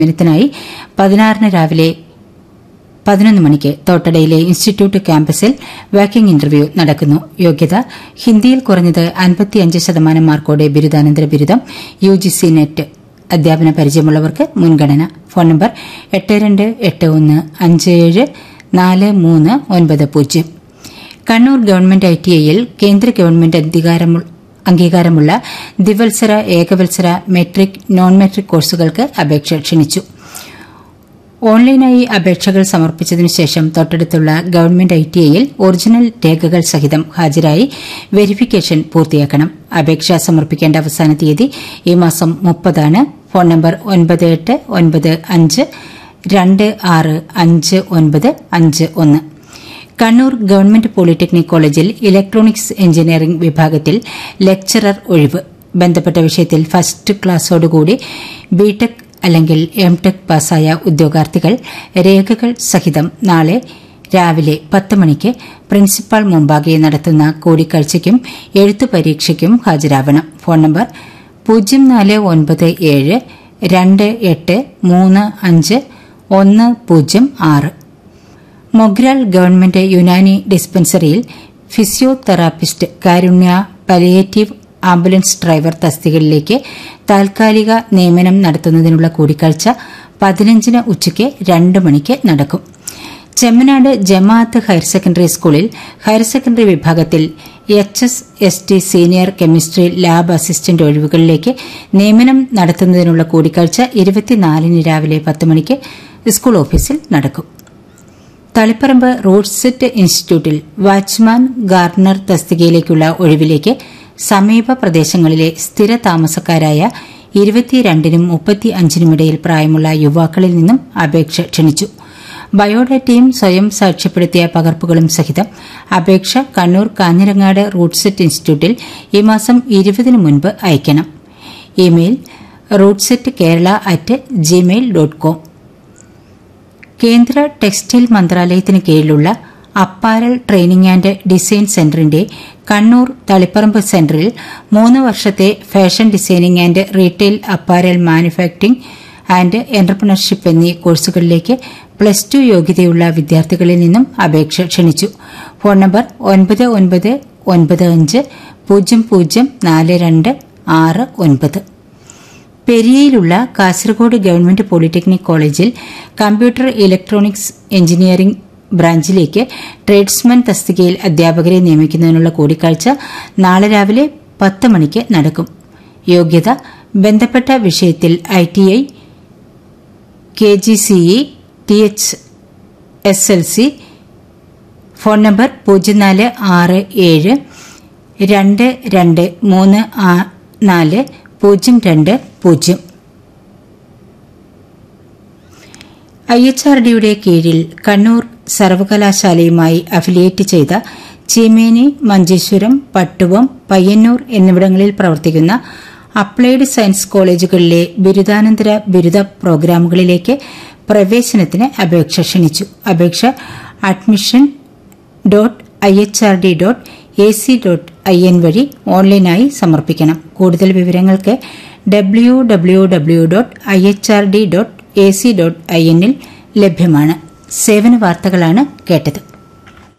നിയമനത്തിനായി പതിനാറിന് രാവിലെ പതിനൊന്ന് മണിക്ക് തോട്ടടയിലെ ഇൻസ്റ്റിറ്റ്യൂട്ട് ക്യാമ്പസിൽ വാക്കിംഗ് ഇന്റർവ്യൂ നടക്കുന്നു യോഗ്യത ഹിന്ദിയിൽ കുറഞ്ഞത് അൻപത്തിയഞ്ച് ശതമാനം മാർക്കോടെ ബിരുദാനന്തര ബിരുദം യുജിസി നെറ്റ് അധ്യാപന പരിചയമുള്ളവർക്ക് മുൻഗണന ഫോൺ നമ്പർ എട്ട് രണ്ട് എട്ട് ഒന്ന് അഞ്ച് ഏഴ് നാല് മൂന്ന് ഒൻപത് പൂജ്യം കണ്ണൂർ ഗവൺമെന്റ് ഐ ടി ഐയിൽ കേന്ദ്ര ഗവൺമെന്റ് അധികാരമു- അംഗീകാരമുള്ള ദ്വിവത്സര ഏകവത്സര മെട്രിക് നോൺ മെട്രിക് കോഴ്സുകൾക്ക് അപേക്ഷ ക്ഷണിച്ചു ഓൺലൈനായി അപേക്ഷകൾ സമർപ്പിച്ചതിനു ശേഷം തൊട്ടടുത്തുള്ള ഗവൺമെന്റ് ഐ ടി ഐയിൽ ഒറിജിനൽ രേഖകൾ സഹിതം ഹാജരായി വെരിഫിക്കേഷൻ പൂർത്തിയാക്കണം അപേക്ഷ സമർപ്പിക്കേണ്ട അവസാന തീയതി ഈ മാസം മുപ്പതാണ് ഫോൺ നമ്പർ ഒൻപത് എട്ട് ഒൻപത് അഞ്ച് രണ്ട് ആറ് അഞ്ച് ഒൻപത് അഞ്ച് ഒന്ന് കണ്ണൂർ ഗവൺമെന്റ് പോളിടെക്നിക് കോളേജിൽ ഇലക്ട്രോണിക്സ് എഞ്ചിനീയറിംഗ് വിഭാഗത്തിൽ ലെക്ചറർ ഒഴിവ് ബന്ധപ്പെട്ട വിഷയത്തിൽ ഫസ്റ്റ് ക്ലാസ്സോടുകൂടി ബിടെക് അല്ലെങ്കിൽ എംടെക് പാസ്സായ ഉദ്യോഗാർത്ഥികൾ രേഖകൾ സഹിതം നാളെ രാവിലെ പത്ത് മണിക്ക് പ്രിൻസിപ്പാൾ മുമ്പാകെ നടത്തുന്ന കൂടിക്കാഴ്ചയ്ക്കും എഴുത്തു പരീക്ഷയ്ക്കും ഹാജരാവണം ഫോൺ നമ്പർ പൂജ്യം നാല് ഒൻപത് ഏഴ് രണ്ട് എട്ട് മൂന്ന് അഞ്ച് ഒന്ന് പൂജ്യം ആറ് മൊഗ്രാൽ ഗവൺമെന്റ് യുനാനി ഡിസ്പെൻസറിയിൽ physiotherapist Karunya palliative ambulance driver തസ്തികയിലേക്ക് താൽക്കാലിക നിയമനം നടത്തുന്നതിനുള്ള കൂടിക്കാഴ്ച പതിനഞ്ചിന് ഉച്ചയ്ക്ക് രണ്ട് മണിക്ക് നടക്കും ചെമ്മനാട് ജമാഅത്ത് ഹയർ സെക്കൻഡറി സ്കൂളിൽ ഹയർ സെക്കൻഡറി വിഭാഗത്തിൽ H S S T senior chemistry lab assistant ഒഴിവുകളിലേക്ക് നിയമനം നടത്തുന്നതിനുള്ള കൂടിക്കാഴ്ച ഇരുപത്തിനാലിന് രാവിലെ പത്ത് മണിക്ക് സ്കൂൾ ഓഫീസിൽ നടക്കും തളിപ്പറമ്പ് റോഡ് സെറ്റ് ഇൻസ്റ്റിറ്റ്യൂട്ടിൽ വാച്ച്മാൻ ഗാർഡനർ തസ്തികയിലേക്കുള്ള ഒഴിവിലേക്ക് സമീപ പ്രദേശങ്ങളിലെ സ്ഥിര താമസക്കാരായ ഇരുപത്തിരണ്ടിനും മുപ്പത്തിയഞ്ചിനുമിടയിൽ പ്രായമുള്ള യുവാക്കളിൽ നിന്നും അപേക്ഷ ക്ഷണിച്ചു ബയോഡാറ്റയും സ്വയം സാക്ഷ്യപ്പെടുത്തിയ പകർപ്പുകളും സഹിതം അപേക്ഷ കണ്ണൂർ കാഞ്ഞിരങ്ങാട് റൂട്ട് സെറ്റ് ഇൻസ്റ്റിറ്റ്യൂട്ടിൽ ഈ മാസം ഇരുപതിന് മുൻപ് അയക്കണം email RUDSET Kerala at Gmail dot com കേന്ദ്ര ടെക്സ്റ്റൈൽ മന്ത്രാലയത്തിന് കീഴിലുള്ള അപ്പാരൽ ട്രെയിനിംഗ് ആൻഡ് ഡിസൈൻ സെന്ററിന്റെ കണ്ണൂർ തളിപ്പറമ്പ് സെന്ററിൽ മൂന്ന് വർഷത്തെ fashion designing and retail apparel manufacturing and entrepreneurship എന്നീ കോഴ്സുകളിലേക്ക് പ്ലസ് ടു യോഗ്യതയുള്ള വിദ്യാർത്ഥികളിൽ നിന്നും അപേക്ഷ ക്ഷണിച്ചു ഫോൺ നമ്പർ ഒൻപത് ഒൻപത് ഒൻപത് അഞ്ച് പൂജ്യം പൂജ്യം നാല് രണ്ട് ആറ് ഒൻപത് പെരിയയിലുള്ള കാസർഗോഡ് ഗവൺമെന്റ് പോളിടെക്നിക് കോളേജിൽ കമ്പ്യൂട്ടർ ഇലക്ട്രോണിക്സ് എഞ്ചിനീയറിംഗ് ബ്രാഞ്ചിലേക്ക് ട്രേഡ്സ്മാൻ തസ്തികയിൽ അധ്യാപകരെ നിയമിക്കുന്നതിനുള്ള കൂടിക്കാഴ്ച നാളെ രാവിലെ പത്ത് മണിക്ക് നടക്കും യോഗ്യത ബന്ധപ്പെട്ട വിഷയത്തിൽ I T I K G C E T H S L C phone number പൂജ്യം നാല് ആറ് ഏഴ് രണ്ട് രണ്ട് മൂന്ന് ആ- നാല് പൂജ്യം രണ്ട് പൂജ്യം ഐ എച്ച് ആർ ഡിയുടെ കീഴിൽ കണ്ണൂർ സർവകലാശാലയുമായി അഫിലിയേറ്റ് ചെയ്ത ചീമേനി മഞ്ചേശ്വരം പട്ടുവം പയ്യന്നൂർ എന്നിവിടങ്ങളിൽ പ്രവർത്തിക്കുന്ന അപ്ലൈഡ് സയൻസ് കോളേജുകളിലെ ബിരുദാനന്തര ബിരുദ പ്രോഗ്രാമുകളിലേക്ക് പ്രവേശനത്തിന് അപേക്ഷ ക്ഷണിച്ചു അപേക്ഷ admission dot I H R D dot A C dot I N വഴി ഓൺലൈനായി സമർപ്പിക്കണം കൂടുതൽ വിവരങ്ങൾക്ക് W W W dot I H R D dot A C dot I എന്നിൽ ലഭ്യമാണ് സേവന വാർത്തകളാണ് കേട്ടത്